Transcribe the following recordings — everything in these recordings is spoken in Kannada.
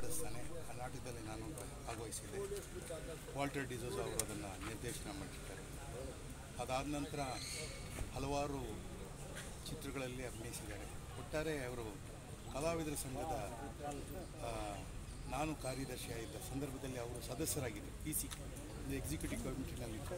ಆಡಿಸ್ತಾನೆ ಆ ನಾಟಕದಲ್ಲಿ ನಾನು ಭಾಗವಹಿಸಿದ್ದೆ ವಾಲ್ಟರ್ ಡಿಸೋಸ್ ಅವರು ಅದನ್ನು ನಿರ್ದೇಶನ ಮಾಡಿರ್ತಾರೆ ಅದಾದ ನಂತರ ಹಲವಾರು ಚಿತ್ರಗಳಲ್ಲಿ ಅಭಿನಯಿಸಿದ್ದಾರೆ ಒಟ್ಟಾರೆ ಅವರು ಕಲಾವಿದರ ಸಂಘದ ಆ, ನಾನು ಕಾರ್ಯದರ್ಶಿಯಾಗಿದ್ದ ಸಂದರ್ಭದಲ್ಲಿ ಅವರು ಸದಸ್ಯರಾಗಿದ್ದರು ಪಿ ಸಿ ಎಕ್ಸಿಕ್ಯೂಟಿವ್ ಕಮಿಟಿನಲ್ಲಿದ್ದರು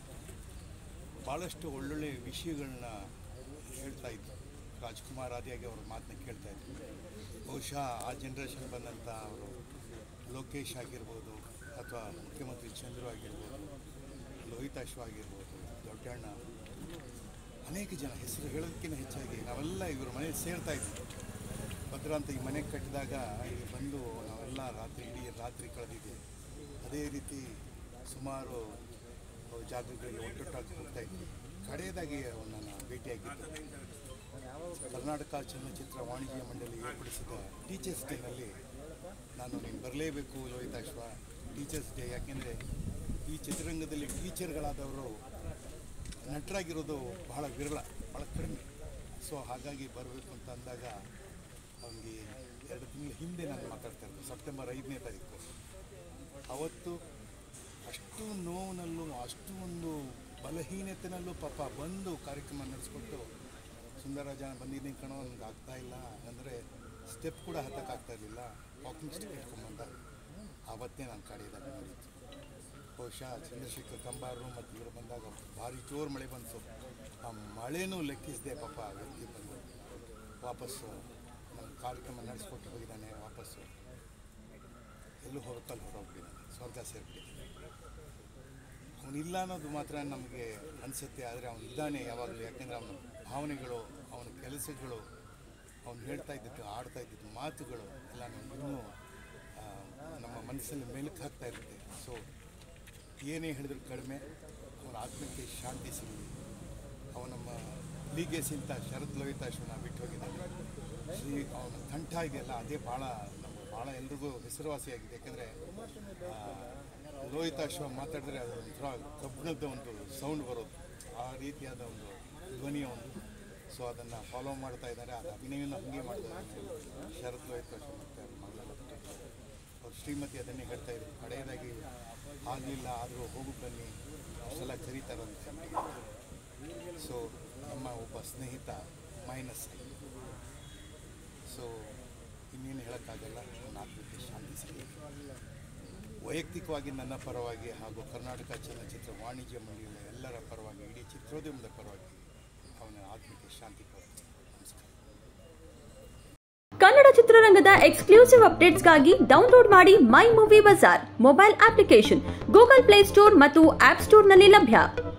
ಭಾಳಷ್ಟು ಒಳ್ಳೊಳ್ಳೆ ವಿಷಯಗಳನ್ನ ಹೇಳ್ತಾ ಇದ್ರು ರಾಜ್ಕುಮಾರ್ ಆದಿಯಾಗಿ ಅವ್ರ ಮಾತನ್ನ ಕೇಳ್ತಾ ಇದ್ರು ಬಹುಶಃ ಆ ಜನ್ರೇಷನ್ ಬಂದಂಥ ಅವರು ಲೋಕೇಶ್ ಆಗಿರ್ಬೋದು ಅಥವಾ ಮುಖ್ಯಮಂತ್ರಿ ಚಂದ್ರು ಆಗಿರ್ಬೋದು ಲೋಹಿತಾಶ್ವ ಆಗಿರ್ಬೋದು ದೊಡ್ಡಣ್ಣ ಅನೇಕ ಜನ ಹೆಸರು ಹೇಳೋದಕ್ಕಿಂತ ಹೆಚ್ಚಾಗಿ ನಾವೆಲ್ಲ ಇವರು ಮನೇಲಿ ಸೇರ್ತಾ ಇದ್ವಿ ಭದ್ರ ಅಂತ ಈ ಮನೆ ಕಟ್ಟಿದಾಗ ಇಲ್ಲಿ ಬಂದು ನಾವೆಲ್ಲ ರಾತ್ರಿ ಇಡೀ ರಾತ್ರಿ ಕಳೆದಿದ್ದೀವಿ ಅದೇ ರೀತಿ ಸುಮಾರು ಜಾಗಗಳಿಗೆ ಒಟ್ಟೊಟ್ಟಾಗಿ ಹೋಗ್ತಾ ಇದ್ವಿ ಕಡೆಯದಾಗಿ ಅವನನ್ನು ಭೇಟಿಯಾಗಿದ್ದು ಕರ್ನಾಟಕ ಚಲನಚಿತ್ರ ವಾಣಿಜ್ಯ ಮಂಡಳಿ ಏರ್ಪಡಿಸಿದ ಟೀಚರ್ಸ್ ಡೇನಲ್ಲಿ ನಾನು ನೀನು ಬರಲೇಬೇಕು ಲೋಹಿತಾಶ್ವ ಟೀಚರ್ಸ್ ಡೇ ಯಾಕೆಂದರೆ ಈ ಚಿತ್ರರಂಗದಲ್ಲಿ ಟೀಚರ್ಗಳಾದವರು ನಟರಾಗಿರೋದು ಬಹಳ ವಿರಳ ಭಾಳ ಕಡಿಮೆ ಸೊ ಹಾಗಾಗಿ ಬರಬೇಕು ಅಂತ ಅಂದಾಗ ಅವನಿಗೆ ಎರಡು ತಿಂಗಳ ಹಿಂದೆ ನಾನು ಮಾತಾಡ್ತಾ ಇದ್ದೆ ಸೆಪ್ಟೆಂಬರ್ ಐದನೇ ತಾರೀಕು ಅವತ್ತು ಅಷ್ಟು ನೋವಿನಲ್ಲೂ ಅಷ್ಟು ಒಂದು ಬಲಹೀನತೆನಲ್ಲೂ ಪಾಪ ಬಂದು ಕಾರ್ಯಕ್ರಮ ನಡೆಸ್ಕೊಟ್ಟು ಸುಂದರರಾಜ ಬಂದಿದ್ದೀನಿ ಕಣೋ ನನಗೆ ಆಗ್ತಾ ಇಲ್ಲ ಅಂದರೆ ಸ್ಟೆಪ್ ಕೂಡ ಹತ್ತಕ್ಕಾಗ್ತಾ ಇರಲಿಲ್ಲ ವಾಕಿಂಗ್ ಸ್ಟಿಕ್ ಇಟ್ಕೊಂಬಂದ ಆವತ್ತೇ ನಾನು ಕಾಡಿದಾಗ ಬಂದಿತ್ತು ಬಹುಶಃ ಚಂದ್ರಶೇಖರ್ ಕಂಬಾರರು ಮತ್ತು ಇವರು ಬಂದಾಗ ಭಾರಿ ಜೋರು ಮಳೆ ಬಂತು ಆ ಮಳೆನೂ ಲೆಕ್ಕಿಸದೆ ಪಾಪ ಆ ವ್ಯಕ್ತಿ ಬಂದು ವಾಪಸ್ಸು ನಮ್ಮ ಕಾರ್ಯಕ್ರಮ ನಡೆಸ್ಕೊಟ್ಟು ಹೋಗಿದ್ದಾನೆ ವಾಪಸ್ಸು ಎಲ್ಲೂ ಹೊರಕಲ್ಲಿ ಹೊರಗೋಗ್ಬಿಟ್ಟಿದ್ದಾನೆ ಸ್ವರ್ಗ ಸೇರಿಬಿಟ್ಟಿದ್ದಾನೆ ಅವನಿಲ್ಲ ಅನ್ನೋದು ಮಾತ್ರ ನಮಗೆ ಅನಿಸುತ್ತೆ ಆದರೆ ಅವನು ಇದ್ದಾನೆ ಯಾವಾಗಲೂ ಯಾಕೆಂದರೆ ಅವನ ಭಾವನೆಗಳು ಅವನ ಕೆಲಸಗಳು ಅವನು ಹೇಳ್ತಾ ಇದ್ದಿದ್ದು ಆಡ್ತಾ ಇದ್ದಿದ್ದು ಮಾತುಗಳು ಎಲ್ಲ ನಮ್ಗೆ ಇನ್ನೂ ಆ, ನಮ್ಮ ಮನಸ್ಸಲ್ಲಿ ಮೆಲುಕು ಹಾಕ್ತಾ ಇರುತ್ತೆ ಸೊ ಏನೇ ಹೇಳಿದ್ರು ಕಡಿಮೆ ಅವನ ಆತ್ಮಕ್ಕೆ ಶಾಂತಿ ಸಿಗಲಿ ಅವ ನಮ್ಮ ಲೀಗೇಸಿಂತ ಶರತ್ ಲೋಹಿತಾಶ್ವನ ಬಿಟ್ಟು ಹೋಗಿದ್ದಾನೆ ಶ್ರೀ ಅವನ ಕಂಠ ಇದೆಯಲ್ಲ ಅದೇ ಭಾಳ ನಮ್ಗೆ ಭಾಳ ಎಲ್ರಿಗೂ ಹೆಸರುವಾಸಿಯಾಗಿದೆ ಯಾಕೆಂದರೆ ಲೋಹಿತಾಶ್ವ ಮಾತಾಡಿದ್ರೆ ಅದು ಒಂಥರ ಕಬ್ಬಿಣದ ಒಂದು ಸೌಂಡ್ ಬರೋದು ಆ ರೀತಿಯಾದ ಒಂದು ಧ್ವನಿಯ ಒಂದು ಸೊ ಅದನ್ನು ಫಾಲೋ ಮಾಡ್ತಾ ಇದ್ದಾರೆ ಅದು ಅಭಿನಯನ ಹಾಗೆ ಮಾಡ್ತಾ ಇದ್ದಾರೆ ಶರತ್ ಲೋಹಿತಾಶ್ವ ಮತ್ತು ಅವ್ರ ಮಗಳೆಲ್ಲ ಬಿಟ್ಟಿದ್ದಾರೆ ಅವ್ರ ಶ್ರೀಮತಿ ಅದನ್ನೇ ಹೇಳ್ತಾ ಇದ್ರು ಕಡೆಯದಾಗಿ ಆಗಲಿಲ್ಲ ಆದರೂ ಹೋಗು ಬನ್ನಿ ಅಷ್ಟೆಲ್ಲ ಕರೀತಾರಂತೆ ಸೊ ನಮ್ಮ ಒಬ್ಬ ಸ್ನೇಹಿತ ಮೈನಸ್ ಸೊ ಇನ್ನೇನು ಹೇಳೋಕ್ಕಾಗಲ್ಲ ನನ್ನ ಆತ್ಮಕ್ಕೆ ಶಾಂತಿ ಸಿಗಲಿ ವೈಯಕ್ತಿಕವಾಗಿ ನನ್ನ ಪರವಾಗಿ ಹಾಗೂ ಕರ್ನಾಟಕ ಚಲನಚಿತ್ರ ವಾಣಿಜ್ಯ ಮಂಡಳಿಯ ಎಲ್ಲರ ಪರವಾಗಿ ಇಡೀ ಚಿತ್ರೋದ್ಯಮದ ಪರವಾಗಿ ಅವನ ಆತ್ಮಕ್ಕೆ ಶಾಂತಿ ಕೋರುತ್ತೇನೆ ನಮಸ್ಕಾರ ಕನ್ನಡ ಚಿತ್ರರಂಗದ ಎಕ್ಸ್ಕ್ಲೂಸಿವ್ ಅಪ್ಡೇಟ್ಸ್ಗಾಗಿ ಡೌನ್ಲೋಡ್ ಮಾಡಿ my movie bazaar mobile application Google Play Store ಮತ್ತು ಆಪ್ ಸ್ಟೋರ್ನಲ್ಲಿ ಲಭ್ಯ